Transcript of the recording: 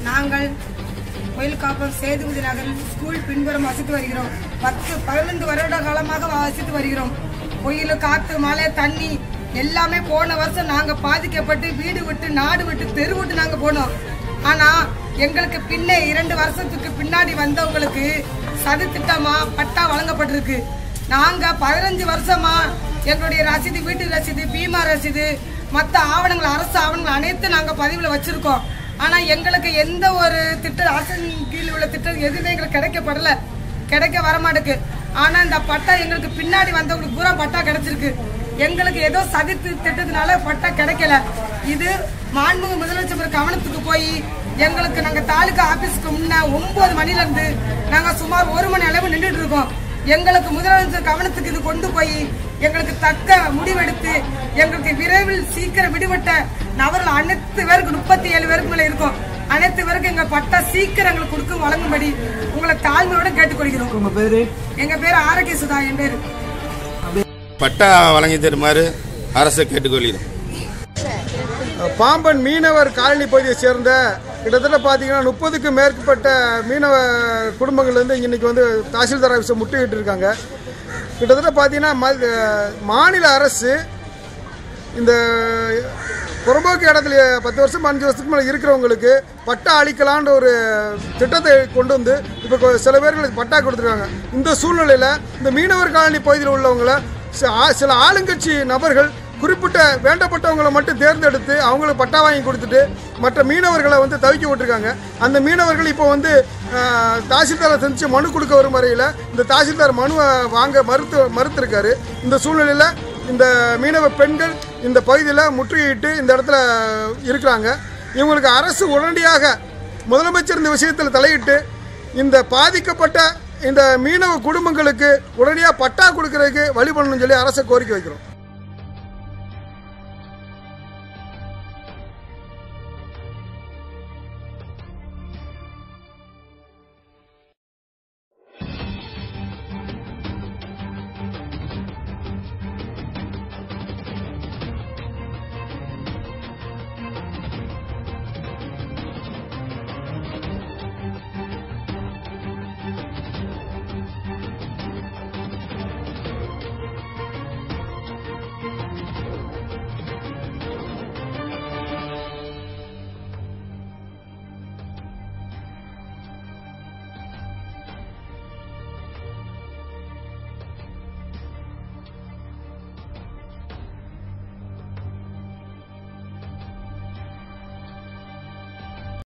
நாங்கள் கோயில் காப்பம் சேதுபதி நகரில் ஸ்கூல் பின்புறம் வசித்து வருகிறோம் பத்து பதினைந்து வருட காலமாக வசித்து வருகிறோம் கோயில் காத்து மழை தண்ணி எல்லாமே போன வருஷம் நாங்க பாதிக்கப்பட்டு வீடு விட்டு நாடு விட்டு தெரு விட்டு நாங்க போனோம் ஆனா எங்களுக்கு பின்ன இரண்டு வருஷத்துக்கு பின்னாடி வந்தவங்களுக்கு சது திட்டமா பட்டா வழங்கப்பட்டிருக்கு நாங்க பதினஞ்சு வருஷமா எங்களுடைய ரசீது வீட்டு ரசீது பீமா ரசீது மற்ற ஆவணங்கள் அரசு ஆவணங்கள் அனைத்து நாங்க பதிவுல வச்சிருக்கோம் ஆனா எங்களுக்கு எந்த ஒரு திட்ட அரசின் கீழ் உள்ள திட்டம் எதுவுமே எங்களுக்கு கிடைக்கப்படல கிடைக்க வரமாட்டுக்கு ஆனா இந்த பட்டா எங்களுக்கு பின்னாடி வந்தவங்களுக்கு பூரா பட்டா கிடைச்சிருக்கு எங்களுக்கு ஏதோ சதி தி- திட்டத்தினால பட்டா கிடைக்கல இது மாண்புமிகு முதலமைச்சர் கவனத்துக்கு போய் எங்களுக்கு நாங்க தாலுகா ஆபீஸ்க்கு முன்ன ஒன்பது மணில இருந்து நாங்க சுமார் ஒரு மணி அளவு நின்றுட்டு இருக்கோம் எங்களுக்கு முதலமைச்சர் கவனத்துக்கு இது கொண்டு போய் எங்களுக்கு தக்க முடிவெடுத்து எங்களுக்கு விரைவில் சீக்கிரம் விடுபட்ட நபர்கள் அனைத்து பேருக்கு முப்பத்தி ஏழு பேருக்கு மேல இருக்கும் அனைத்து பேருக்கு எங்க பட்டா சீக்கிரம் எங்களுக்கு கொடுக்க வழங்கும்படி உங்களை தாழ்மையோட கேட்டுக்கொள்கிறோம் உங்க பேரு எங்க பேர் ஆரோக்கிய சுதா என் பேரு பட்டா வழங்கி தருமாறு அரசை கேட்டுக்கொள்கிறோம் பாம்பன் மீனவர் காலனி பகுதியை சேர்ந்த கிட்டத்தட்ட பார்த்தீங்கன்னா முப்பதுக்கும் மேற்பட்ட மீனவ குடும்பங்கள் வந்து இன்னைக்கு வந்து தாசில்தார் ஆஃபீஸை முட்டுக்கிட்டு இருக்காங்க கிட்டத்தட்ட பார்த்தீங்கன்னா ம- மாநில அரசு இந்த புறம்போக்கு இடத்துல பத்து வருஷம் அஞ்சு வருஷத்துக்கு மேலே இருக்கிறவங்களுக்கு பட்டா அளிக்கலான்ற ஒரு திட்டத்தை கொண்டு வந்து இப்போ கொ- சில பேர்களுக்கு பட்டா கொடுத்துருக்காங்க இந்த சூழ்நிலையில் இந்த மீனவர் காலனி பகுதியில் உள்ளவங்கள ச- ஆ- சில ஆளுங்கட்சி நபர்கள் குறிப்பிட்ட வேண்டப்பட்டவங்களை மட்டும் தேர்ந்தெடுத்து அவங்களுக்கு பட்டா வாங்கி கொடுத்துட்டு மற்ற மீனவர்களை வந்து தவிக்க விட்டுருக்காங்க அந்த மீனவர்கள் இப்போ வந்து ஆஹ், தாசில்தாரை சந்திச்சு மனு கொடுக்க வரும் வரையில் இந்த தாசில்தார் மனுவை வாங்க மறுத்து மறுத்திருக்காரு இந்த சூழ்நிலையில் இந்த மீனவ பெண்கள் இந்த பகுதியில் முற்றுகையிட்டு இந்த இடத்துல இருக்கிறாங்க இவங்களுக்கு அரசு உடனடியாக முதலமைச்சர் இந்த விஷயத்தில் தலையிட்டு இந்த பாதிக்கப்பட்ட இந்த மீனவ குடும்பங்களுக்கு உடனடியாக பட்டா கொடுக்கறதுக்கு வழி பண்ணணும்னு சொல்லி அரசை கோரிக்கை வைக்கிறோம்